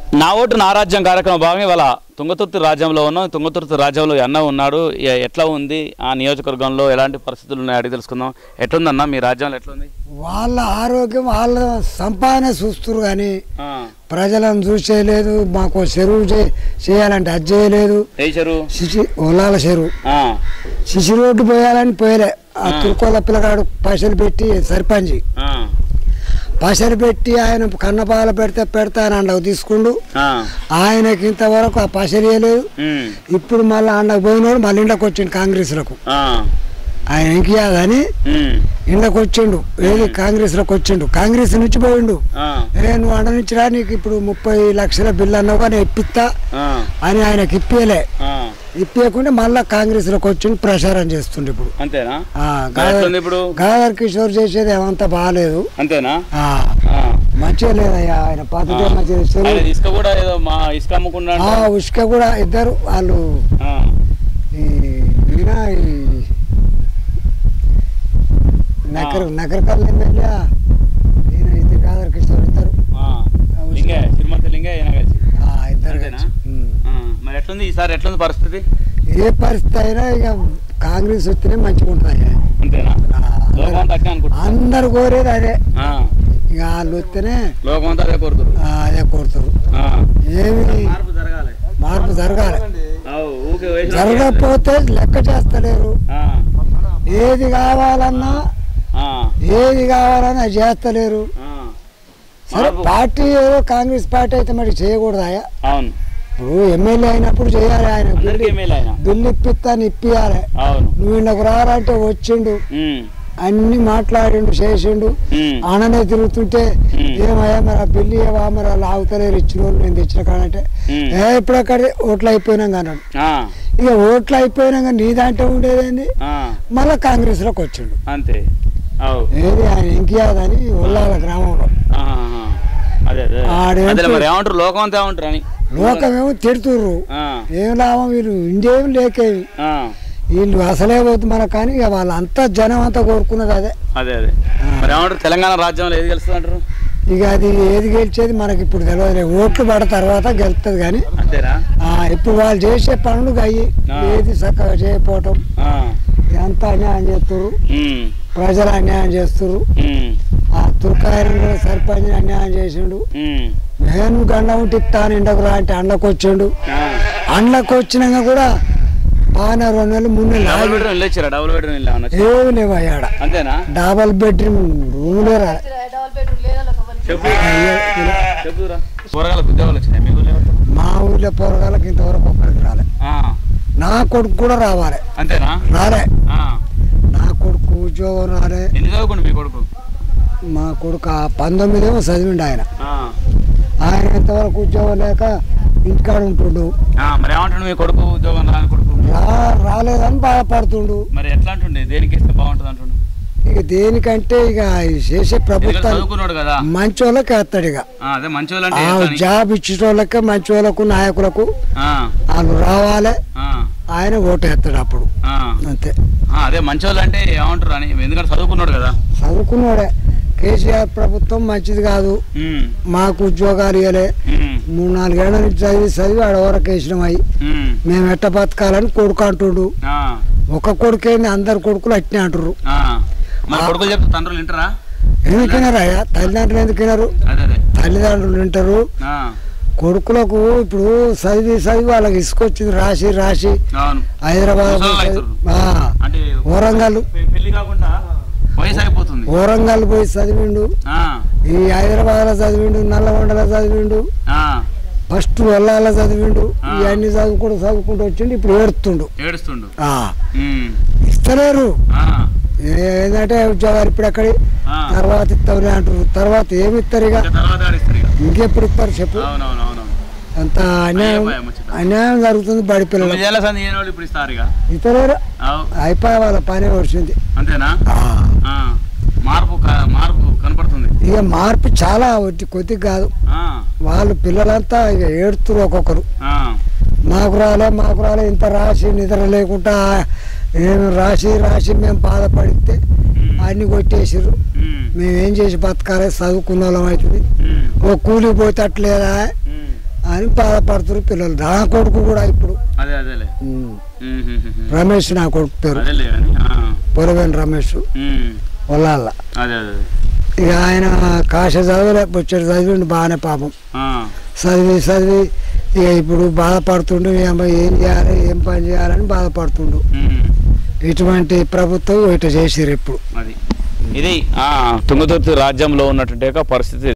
నా ఓటు నా రాజ్యం కార్యక్రమం భాగంగా ఇవాళ తుంగతుర్తి రాజ్యంలో ఉన్నాం తుంగతుర్తి రాజ్యంలో ఈ అన్న ఉన్నాడు ఎ- ఎట్లా ఉంది ఆ నియోజకవర్గంలో ఎలాంటి పరిస్థితులు ఉన్నాయి అడిగి తెలుసుకుందాం ఎట్లుందన్న మీ రాజ్యంలో ఎట్లుంది వాళ్ళ ఆరోగ్యం వాళ్ళ సంపాదన చూస్తురు కానీ ఆ, ప్రజలను చూసేయలేదు మాకు చెరువు చే- చేయాలంటే అది చేయలేదు ఏ చెరువు శిశి ఒలాల చెరువు ఆ, శిశి రోడ్డు పోయాలని పోయలే ఆ తుర్కోల పిల్లగాడు పైసలు పెట్టి సర్పంచి ఆ, పైసలు పెట్టి ఆయన కన్నపాల పెడితే పెడతా అని అండకు తీసుకుండు ఆ, ఆయనకి ఇంతవరకు ఆ పైసలు ఇవ్వలేదు ఉమ్, ఇప్పుడు మళ్ళీ అండకు పోయినోడు మళ్ళీ ఇండకు వచ్చిండు కాంగ్రెస్లకు ఆ, ఆయన ఇంకియాదని ఉమ్, ఇండకు వచ్చిండు ఏది కాంగ్రెస్లోకి వచ్చిండు కాంగ్రెస్ నుంచి పోయిండు ఆ, ఏ నువ్వు అండ నుంచి రా నీకు ఇప్పుడు ముప్పై లక్షల బిల్లు అన్నావు కానీ ఇప్పిస్తా ఆ, అని ఆయనకి ఇప్పేలే ఆ. ఇప్పకుండా మళ్ళా కాంగ్రెస్లోకి వచ్చిండు ప్రచారం చేస్తుండు ఇప్పుడు అంతేనా ఆ, మరి గాదర్ ఎట్లుంది ఇప్పుడు గాదర్ కిషోర్ చేసేది ఏమంతా బాగాలేదు అంతేనా ఆ, ఆ. మంచిగా లేదయ్యా ఆయన పద్ధతి మంచిగా చేస్తారు. ఆయన ఇసుక కూడా ఏదో మా ఇసుక అమ్ముకున్నాడు ఆ ఉష్క కూడా ఇద్దరు వాళ్ళు ఆ, ఈ ఈయన ఈ నగర నగరకల్ ఎమ్మెల్యే ఈయన ఇది గాదర్ కిషోర్ ఇద్దరు ఆ. లింగే తిరుమల లింగే ఈయన కలిసి ఆ, ఇద్దరు అంతేనా? కలిసి. ఉమ్. ఆ, మరి ఎట్లుంది ఈసారి ఎట్లుంది పరిస్థితి ఏ పరిస్థితి అయినా ఇక కాంగ్రెస్ వస్తేనే మంచిగా ఉంటుంది అంతేనా ఆ, లోకం అంతా అట్నే అనుకుంటున్నా అందరు కోరేది అదే ఆ, ఇక వాళ్ళు వస్తేనే లోకం అంతా అదే కోరుతురు ఆ, అదే కోరుతారు ఆ. ఏమి మార్పు జరగాలి మార్పు జరగాలి అవు, ఊకే వేసిన జరగకపోతే లెక్క చేస్తలేరు ఆ, ఏది కావాలన్నా ఆ, ఏది కావాలన్నా అది చేస్తలేరు ఆ. సరే మార్పు- పార్టీ ఏదో కాంగ్రెస్ పార్టీ అయితే మరి చేయకూడదాయా అవును ఇప్పుడు ఎమ్మెల్యే అయినప్పుడు చేయాలి ఆయన అందరికీ బిల్లు మేలు ఆయన బిల్లు ఇప్పిస్తాను ఇప్పియాలి అవును నువ్వు ఇళ్ళకు రారంటే వచ్చిండు ఉమ్, అన్ని మాట్లాడిండు చేసిండు ఉమ్, ఆననే తిరుగుతుంటే ఉమ్. ఏమయ్యా మరి ఆ బిల్లు ఏవా మరి వాళ్ళు ఆగుతలేరు ఇచ్చిన వాళ్ళు నేను తెచ్చిన కాడంటే ఉమ్. ఏ ఇప్పుడు అక్కడ ఓట్లు అయిపోయినాం అన్నాడు ఆ, ఇక ఓట్లు అయిపోయినాక నీ దాంట్లో ఉండేదేంది ఆ, మళ్ళా కాంగ్రెస్లోకి వచ్చిండు అంతే అవు ఏది ఆయన ఇంకియాదని ఉల్లాల గ్రామంలో ఆ, ఆ, అదే అదే ఆడేంటి? అదే మరి ఏమంటారు లోకం అంతా ఏమంటారు అని లోకమేమో తిడుతుర్రు ఆ, ఏం లాభం వీళ్ళు ఇండియం లేకేవి ఆ, వీళ్ళు అసలే పోతు మనకు కానీ ఇక వాళ్ళంతా జనం అంతా కోరుకున్నది అదే అదే అదే మరి ఏమంటారు తెలంగాణ రాజ్యంలో ఏది గెలుస్తుంది అంటారు ఇక అది ఏది గెలిచేది మనకి ఇప్పుడు తెలియదు ఓట్లు పడ తర్వాత గెలుస్తుంది కానీ అంతేనా ఆ, ఇప్పుడు వాళ్ళు చేసే పనులు అయ్యి ఆ. ఏది చక్కగా చేయకపోవటం ఆ, ఎంత అన్యాయం చేస్తుర్రు ఉమ్, ప్రజలు అన్యాయం చేస్తుర్రు ఉమ్, ఆ తుర్కాయలు కూడా సర్పంచ్ అన్యాయం చేసిండు ఉమ్, నేను గండ ఉంటే ఇస్తాను ఎండకు రా అంటే అండ్లకు వచ్చిండు ఆ. అండ్లకు వచ్చినాక కూడా బాగానే రెండు నెలలు మూడు నెలలు డబుల్ ఆగి బెడ్రూమ్ ఇల్లు ఇచ్చారా డబుల్ బెడ్రూమ్ ఇల్లు ఏమన్నా వచ్చి- ఏమి లేవు అయ్యాడ అంతేనా డబల్ బెడ్రూమ్ రూములే రా చెప్పు చెప్పురా కూరగాయలకు ఉద్యోగాలు వచ్చినాయి మీ ఊళ్ళో ఎవరితో? మా ఊర్లో పోరగాళ్ళకి ఇంతవరకు ఒక్కడికి రాలే ఆ, నా కొడుకు కూడా రావాలి అంతేనా రాలే ఆ. నా కొడుకు ఉద్యోగం రాలే ఎన్ని చదువుకోండి మీ కొడుకు మా కొడుకు ఆ పంతొమ్మిదేమో చదివిండు ఆయన ఆ. ఆయన ఇంతవరకు ఉద్యోగం లేక ఇంటికాడ ఉంటుండు ఆ, మరి ఏమంటుండు మీ కొడుకు ఉద్యోగం రాని కొడుకు రా రాలేదని బాధపడుతుండు మరి ఎట్లా అంటుండే దేనికి ఇస్తే బాగుంటుంది అంటుండు ఇక దేనికంటే ఇక ఈ చేసే ఎందుకంటే ప్రభుత్వం చదువుకున్నాడు కదా మంచి వాళ్ళకి వేస్తాడు ఇక ఆ, అదే మంచి వాళ్ళంటే ఆ ఎట్లా అని? జాబ్ ఇచ్చిన వాళ్ళకే మంచి వాళ్ళకు నాయకులకు ఆ, వాళ్ళు రావాలి ఆ, ఆయన ఓటు వేస్తాడు అప్పుడు ఆ. అంతే ఆ, అదే మంచి వాళ్ళు అంటే ఏమంటారు అని ఎందుకంటే చదువుకున్నాడు కదా చదువుకున్నాడే కేసీఆర్ ప్రభుత్వం మంచిది కాదు ఉమ్, మాకు ఉద్యోగాలు ఇవ్వలే ఉమ్, మూడు నాలుగేళ్ల నుంచి చదివి చదివి ఆడ వరకు వేసినాం అయ్యి ఉమ్, మేము ఎట్ట బతకాలని కొడుకు అంటుండు ఆ, ఒక కొడుకేంది అందరు కొడుకులు అట్నే అంటారు ఆ. మరి కొడుకులు చెప్తే తండ్రులు వింటారా ఎందుకు వినరాయా తల్లిదండ్రులు ఎందుకు వినరు అదే అదే తల్లిదండ్రులు వింటారు ఆ, కొడుకులకు ఇప్పుడు చదివి చదివి వాళ్ళకి ఇసుకొచ్చింది రాసి రాసి అవును హైదరాబాద్ ముసలోళ్ళు పోయి అవుతారు. ఆ, అంటే వరంగల్ పె- పెళ్లి కాకుండా వయసు అయిపోతుంది వరంగల్ పోయి చదివిండు ఆ, ఈ హైదరాబాద్లో చదివిండు నల్లగొండలో చదివిండు ఆ, ఫస్ట్ వల్లాల చదివిండు ఆ. ఇవన్నీ చదువుకుంటూ చదువుకుంటూ వచ్చిండు ఇప్పుడు ఏడుతుండు ఏడుస్తుండు ఆ, ఉమ్, ఇస్తలేరు ఆ, ఏంటంటే ఉద్యోగాలు ఇప్పుడు ఎక్కడి ఆ. తర్వాత ఇస్తావులే అంటారు తర్వాత ఏమి ఇస్తారు ఇక ఇంకా తర్వాత ఆడిస్తారు ఇక ఇంకెప్పుడు ఇస్తారు చెప్పు అవునవును అవును అంత అన్యాయం అయ్యే ముచ్చట. అన్యాయం జరుగుతుంది బడి పిల్లలు తొమ్మిదేళ్ల సంది ఏ వాళ్ళు ఇప్పుడు ఇస్తారు ఇక ఇతరులు అవు అయిపోయి వాళ్ళ పని వచ్చింది అంతేనా ఆ, మార్పు క- మార్పు కనపడుతుంది ఇక మార్పు చాలా వచ్చి కొద్దిగా కాదు ఆ, వాళ్ళు పిల్లలంతా ఇక ఏడుతురు ఒక్కొక్కరు ఆ, మాకు రాలే మాకు రాలే ఇంత రాసి నిద్ర లేకుండా ఏమి రాసి రాసి మేము బాధపడితే ఉమ్, అన్ని కొట్టేసిర్రు ఉమ్, మేము ఏం చేసి బతకాలి చదువుకున్న వాళ్ళం అవుతుంది ఉమ్, ఓ కూలికి పోతే అట్లేదా ఉమ్, అని బాధపడుతున్నారు పిల్లలు నా కొడుకు కూడా ఇప్పుడు అదే అదేలే ఉమ్. ఉమ్, ఉమ్, ఉమ్, ఉమ్. రమేష్ నా కొడుకు పేరు అదేలే కానీ ఆ. పొలవేని రమేష్ ఉమ్. వాళ్ళ అదే అదే ఇక ఆయన కాశ చదవలే వచ్చాడు చదివిండు బాగానే పాపం ఆ. చదివి చదివి ఇక ఇప్పుడు బాధపడుతుండు ఏం ఏం చేయాలి ఏం పని చేయాలని బాధపడుతుండు ఉమ్. ఇటువంటి ప్రభుత్వం ఇటు చేసిరు ఇప్పుడు అది ఇది ఆ తుంగతుర్తి రాజ్యంలో ఉన్నటువంటి యొక్క పరిస్థితి